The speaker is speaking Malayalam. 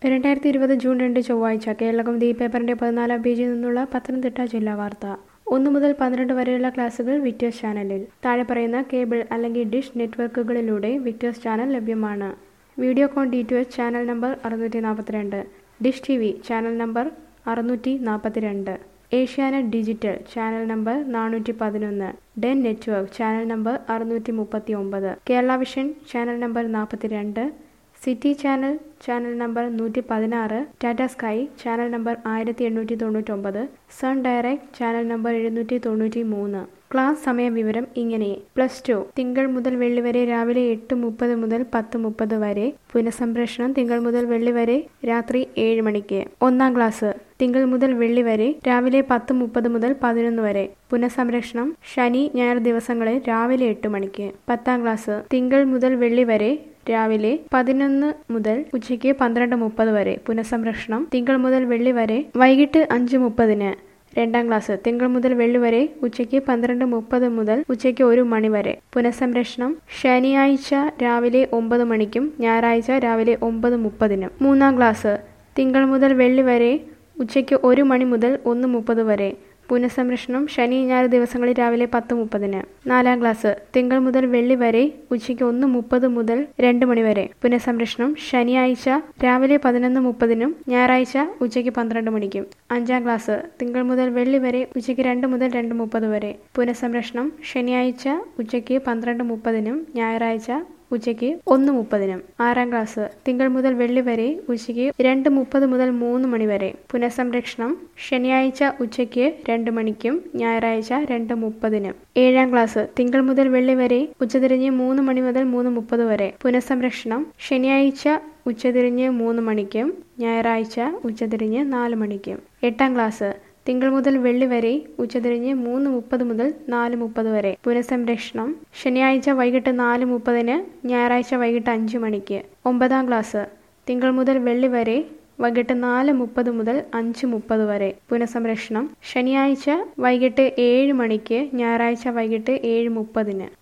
രണ്ടായിരത്തി ഇരുപത് ജൂൺ രണ്ട് ചൊവ്വാഴ്ച കേരളകൗമുദി പേപ്പറിന്റെ പതിനാലാം പേജിൽ നിന്നുള്ള പത്തനംതിട്ട ജില്ലാ വാർത്ത ഒന്ന് മുതൽ പന്ത്രണ്ട് വരെയുള്ള ക്ലാസുകൾ വിക്ടേഴ്സ് ചാനലിൽ താഴെ പറയുന്ന കേബിൾ അല്ലെങ്കിൽ ഡിഷ് നെറ്റ്വർക്കുകളിലൂടെ വിക്ടേഴ്സ് ചാനൽ ലഭ്യമാണ് Videocon D two H channel number അറുന്നൂറ്റി നാൽപ്പത്തിരണ്ട് dish T V channel number അറുന്നൂറ്റി നാൽപ്പത്തിരണ്ട് ഏഷ്യാനെറ്റ് ഡിജിറ്റൽ ചാനൽ നമ്പർ നാനൂറ്റി പതിനൊന്ന് ഡെൻ നെറ്റ്വർക്ക് ചാനൽ നമ്പർ അറുന്നൂറ്റി മുപ്പത്തി ഒമ്പത് കേരള വിഷൻ ചാനൽ നമ്പർ നാൽപ്പത്തിരണ്ട് സിറ്റി ചാനൽ ചാനൽ നമ്പർ നൂറ്റി പതിനാറ് ടാറ്റ സ്കൈ ചാനൽ നമ്പർ ആയിരത്തി എണ്ണൂറ്റി തൊണ്ണൂറ്റൊമ്പത് സൺ ഡയറക്റ്റ് ചാനൽ നമ്പർ എഴുന്നൂറ്റി തൊണ്ണൂറ്റി മൂന്ന് ക്ലാസ് സമയ വിവരം ഇങ്ങനെ പ്ലസ് ടു തിങ്കൾ മുതൽ വെള്ളി വരെ രാവിലെ എട്ട് മുപ്പത് മുതൽ പത്ത് മുപ്പത് വരെ പുനഃസംപ്രേഷണം തിങ്കൾ മുതൽ വെള്ളി വരെ രാത്രി ഏഴ് മണിക്ക് ഒന്നാം ക്ലാസ് തിങ്കൾ മുതൽ വെള്ളി വരെ രാവിലെ പത്ത് മുപ്പത് മുതൽ പതിനൊന്ന് വരെ പുനഃസംരക്ഷണം ശനി ഞായർ ദിവസങ്ങളിൽ രാവിലെ എട്ട് മണിക്ക് പത്താം ക്ലാസ് തിങ്കൾ മുതൽ വെള്ളി വരെ രാവിലെ പതിനൊന്ന് മുതൽ ഉച്ചയ്ക്ക് പന്ത്രണ്ട് മുപ്പത് വരെ പുനഃസംരക്ഷണം തിങ്കൾ മുതൽ വെള്ളി വരെ വൈകിട്ട് അഞ്ച് മുപ്പതിന് രണ്ടാം ക്ലാസ് തിങ്കൾ മുതൽ വെള്ളി വരെ ഉച്ചയ്ക്ക് പന്ത്രണ്ട് മുപ്പത് മുതൽ ഉച്ചയ്ക്ക് ഒരു മണി വരെ പുനഃസംരക്ഷണം ശനിയാഴ്ച രാവിലെ ഒമ്പത് മണിക്കും ഞായറാഴ്ച രാവിലെ ഒമ്പത് മുപ്പതിനും മൂന്നാം ക്ലാസ് തിങ്കൾ മുതൽ വെള്ളി വരെ ഉച്ചയ്ക്ക് ഒരു മണി മുതൽ ഒന്ന് മുപ്പത് വരെ പുനഃസംരക്ഷണം ശനി ഞായർ ദിവസങ്ങളിൽ രാവിലെ പത്ത് മുപ്പതിന് നാലാം ക്ലാസ് തിങ്കൾ മുതൽ വെള്ളി വരെ ഉച്ചയ്ക്ക് ഒന്ന് മുപ്പത് മുതൽ രണ്ട് മണി വരെ പുനഃസംരക്ഷണം ശനിയാഴ്ച രാവിലെ പതിനൊന്ന് മുപ്പതിനും ഞായറാഴ്ച ഉച്ചയ്ക്ക് പന്ത്രണ്ട് മണിക്കും അഞ്ചാം ക്ലാസ് തിങ്കൾ മുതൽ വെള്ളി വരെ ഉച്ചയ്ക്ക് രണ്ട് മുതൽ രണ്ട് മുപ്പത് വരെ പുനഃസംരക്ഷണം ശനിയാഴ്ച ഉച്ചയ്ക്ക് പന്ത്രണ്ട് മുപ്പതിനും ഞായറാഴ്ച ഉച്ചയ്ക്ക് ഒന്ന് മുപ്പതിനും ആറാം ക്ലാസ് തിങ്കൾ മുതൽ വെള്ളി വരെ ഉച്ചയ്ക്ക് രണ്ട് മുപ്പത് മുതൽ മൂന്ന് മണി വരെ പുനഃസംരക്ഷണം ശനിയാഴ്ച ഉച്ചയ്ക്ക് രണ്ട് മണിക്കും ഞായറാഴ്ച രണ്ട് മുപ്പതിനും ഏഴാം ക്ലാസ് തിങ്കൾ മുതൽ വെള്ളി വരെ ഉച്ചതിരിഞ്ഞ് മൂന്ന് മണി മുതൽ മൂന്ന് മുപ്പത് വരെ പുനഃസംരക്ഷണം ശനിയാഴ്ച ഉച്ചതിരിഞ്ഞ് മൂന്ന് മണിക്കും ഞായറാഴ്ച ഉച്ചതിരിഞ്ഞ് നാല് മണിക്കും എട്ടാം ക്ലാസ് തിങ്കൾ മുതൽ വെള്ളി വരെ ഉച്ചതിരിഞ്ഞ് മൂന്ന് മുപ്പത് മുതൽ നാല് മുപ്പത് വരെ പുനഃസംരക്ഷണം ശനിയാഴ്ച വൈകിട്ട് നാല് മുപ്പതിന് ഞായറാഴ്ച വൈകിട്ട് അഞ്ച് മണിക്ക് ഒമ്പതാം ക്ലാസ് തിങ്കൾ മുതൽ വെള്ളി വരെ വൈകിട്ട് നാല് മുപ്പത് മുതൽ അഞ്ച് മുപ്പത് വരെ പുനഃസംരക്ഷണം ശനിയാഴ്ച വൈകിട്ട് ഏഴ് മണിക്ക് ഞായറാഴ്ച വൈകിട്ട് ഏഴ് മുപ്പതിന്